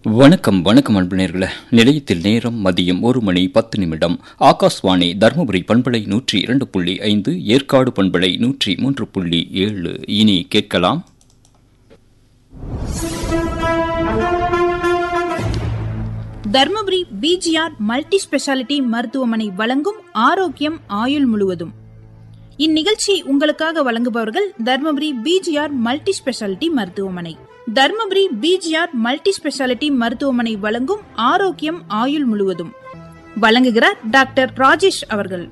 வணக்கம் வணக்கம் அன்புநேர்களே நிலையத்தில் நேரம் மதியம் ஒரு மணி பத்து நிமிடம் ஆகாஷ்வாணி தருமபுரி பண்பலை நூற்றி இரண்டு புள்ளி ஐந்து ஏற்காடு பண்பலை நூற்றி மூன்று புள்ளி ஏழு இனி கேட்கலாம் தர்மபுரி பிஜிஆர் மல்டி ஸ்பெஷாலிட்டி மருத்துவமனை வழங்கும் ஆரோக்கியம் ஆயுள் முழுவதும் இந்நிகழ்ச்சி உங்களுக்காக வழங்குபவர்கள் தர்மபுரி பிஜிஆர் மல்டி ஸ்பெஷாலிட்டி மருத்துவமனை தர்மபுரி பிஜிஆர் மல்டி ஸ்பெஷாலிட்டி மருத்துவமனை வழங்கும் ஆரோக்கியம் ஆயுள் முழுவதும் வழங்குகிறார் டாக்டர் ராஜேஷ் அவர்கள்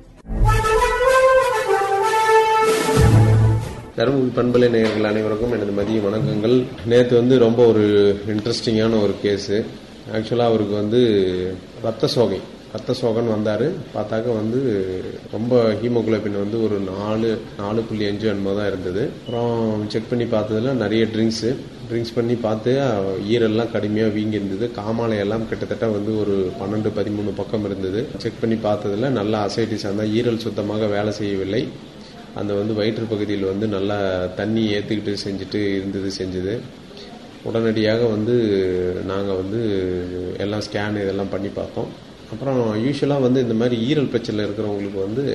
தருமபுரி பண்பலை நேயர்கள் அனைவருக்கும் எனது மதிய வணக்கங்கள் நேற்று வந்து ரொம்ப ஒரு இன்ட்ரெஸ்டிங்கான ஒரு கேஸு ஆக்சுவலாக அவருக்கு வந்து ரத்த சோகை ரத்த சோகன் வந்தார் பார்த்தாக்க வந்து ரொம்ப ஹீமோகுளோபின் வந்து ஒரு நாலு நாலு புள்ளி அஞ்சு என்னமோ தான் இருந்தது அப்புறம் செக் பண்ணி பார்த்ததுல நிறைய ட்ரிங்க்ஸு ட்ரிங்க்ஸ் பண்ணி பார்த்து ஈரெல்லாம் கடுமையாக வீங்கி இருந்தது காமாலை எல்லாம் கிட்டத்தட்ட வந்து ஒரு பன்னெண்டு பதிமூணு பக்கம் இருந்தது செக் பண்ணி பார்த்ததுல நல்ல அசைட்டிஸ் அந்த ஈரல் சுத்தமாக வேலை செய்யவில்லை அந்த வந்து வயிற்று பகுதியில் வந்து நல்லா தண்ணி ஏற்றிக்கிட்டு செஞ்சுட்டு இருந்தது செஞ்சது உடனடியாக வந்து நாங்கள் வந்து எல்லாம் ஸ்கேன் இதெல்லாம் பண்ணி பார்த்தோம் அப்புறம் யூஸ்வலாக வந்து இந்த மாதிரி ஈரல் பிரச்சனை இருக்கிறவங்களுக்கு வந்து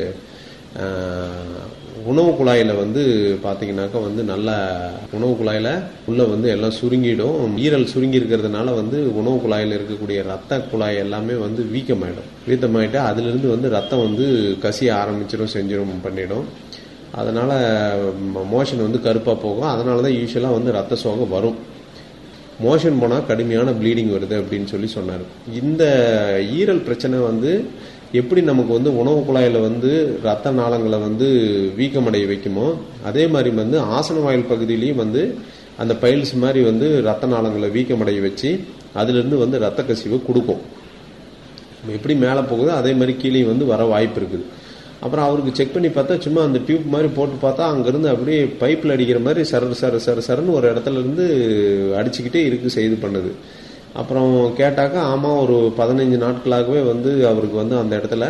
ஆஹ், உணவு குழாயில் வந்து பார்த்தீங்கன்னாக்கா வந்து நல்ல உணவு குழாயில் உள்ள வந்து எல்லாம் சுருங்கிடும் ஈரல் சுருங்கி இருக்கிறதுனால வந்து உணவு குழாயில் இருக்கக்கூடிய ரத்த குழாய் எல்லாமே வந்து வீக்கமாயிடும் வீக்கமாயிட்டு அதிலிருந்து வந்து ரத்தம் வந்து கசிய ஆரம்பிச்சிடும் செஞ்சிடும் பண்ணிடும் அதனால மோஷன் வந்து கருப்பாக போகும் அதனால தான் யூஸ்வலாக வந்து ரத்த சோகை வரும் மோஷன் போனால் கடுமையான ப்ளீடிங் வருது அப்படின்னு சொல்லி சொன்னார் இந்த ஈரல் பிரச்சனை வந்து எப்படி நமக்கு வந்து உணவு குழாயில் வந்து ரத்த நாளங்களை வந்து வீக்கமடைய வைக்குமோ அதே மாதிரி வந்து ஆசன வாயில் பகுதியிலையும் வந்து அந்த பைல்ஸ் மாதிரி வந்து ரத்த நாளங்களை வீக்கமடைய வச்சு அதிலிருந்து வந்து ரத்த கசிவை கொடுக்கும் எப்படி மேலே போகுதோ அதே மாதிரி கீழே வந்து வர வாய்ப்பு இருக்குது அப்புறம் அவருக்கு செக் பண்ணி பார்த்தா சும்மா அந்த டியூப் மாதிரி போட்டு பார்த்தா அங்கேருந்து அப்படியே பைப்பில் அடிக்கிற மாதிரி சர சர சர சரன்னு ஒரு இடத்துல இருந்து அடிச்சுக்கிட்டே இருக்கு செய்து பண்ணுது அப்புறம் கேட்டாக்கா ஆமாம் ஒரு பதினஞ்சு நாட்களாகவே வந்து அவருக்கு வந்து அந்த இடத்துல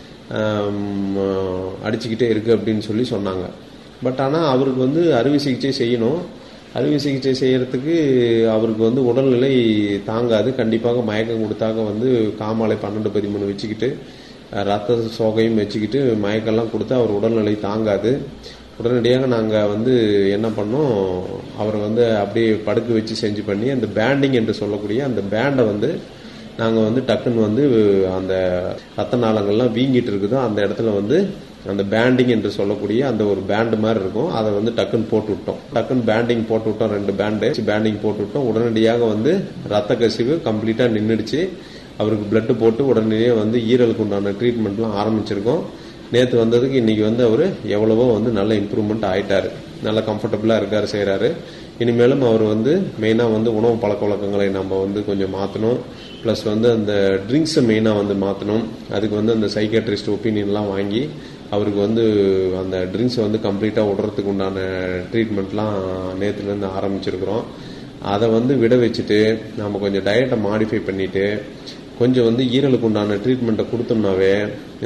ஆம், அடிச்சுக்கிட்டே இருக்கு அப்படின்னு சொல்லி சொன்னாங்க பட் ஆனால் அவருக்கு வந்து அறுவை சிகிச்சை செய்யணும் அறுவை சிகிச்சை செய்யறதுக்கு அவருக்கு வந்து உடல்நிலை தாங்காது கண்டிப்பாக மயக்கம் கொடுத்தாக்க வந்து காமாலை பன்னெண்டு பதிமூணு வச்சுக்கிட்டு அஹ், ரத்த சோகையும் வச்சுக்கிட்டு மயக்கம்லாம் கொடுத்து அவர் உடல்நிலை தாங்காது உடனடியாக நாங்கள் வந்து என்ன பண்ணோம் அவரை வந்து அப்படியே படுக்க வச்சு செஞ்சு பண்ணி அந்த பேண்டிங் என்று சொல்லக்கூடிய அந்த பேண்டை வந்து நாங்கள் வந்து டக்குன்னு வந்து அந்த ரத்த நாளங்கள்லாம் வீங்கிட்டு இருக்குதோ அந்த இடத்துல வந்து அந்த பேண்டிங் என்று சொல்லக்கூடிய அந்த ஒரு பேண்டு மாதிரி இருக்கும் அதை வந்து டக்குன்னு போட்டு விட்டோம் டக்குன்னு பேண்டிங் போட்டு விட்டோம் ரெண்டு பேண்டு பேண்டிங் போட்டு விட்டோம் உடனடியாக வந்து ரத்த கசிவு கம்ப்ளீட்டாக நின்றுடுச்சு அவருக்கு பிளட்டு போட்டு உடனடியே வந்து ஈரலுக்கு உண்டான ட்ரீட்மெண்ட்லாம் ஆரம்பிச்சிருக்கோம் நேற்று வந்ததுக்கு இன்னைக்கு வந்து அவர் எவ்வளவோ வந்து நல்ல இம்ப்ரூவ்மெண்ட் ஆயிட்டாரு நல்ல கம்ஃபர்டபுளாக இருக்காரு செய்கிறாரு இனிமேலும் அவர் வந்து மெயினாக வந்து உணவு பழக்க வழக்கங்களை நம்ம வந்து கொஞ்சம் மாற்றணும் ப்ளஸ் வந்து அந்த ட்ரிங்க்ஸை மெயினாக வந்து மாற்றணும் அதுக்கு வந்து அந்த சைக்காட்ரிஸ்ட் ஒப்பீனியன்லாம் வாங்கி அவருக்கு வந்து அந்த ட்ரிங்க்ஸை வந்து கம்ப்ளீட்டாக விடுறதுக்கு உண்டான ட்ரீட்மெண்ட்லாம் நேற்றுலேருந்து ஆரம்பிச்சிருக்கிறோம் அதை வந்து விட வச்சுட்டு நம்ம கொஞ்சம் டயட்டை மாடிஃபை பண்ணிட்டு கொஞ்சம் வந்து ஈரலுக்கு உண்டான ட்ரீட்மெண்ட்டை கொடுத்தோம்னாவே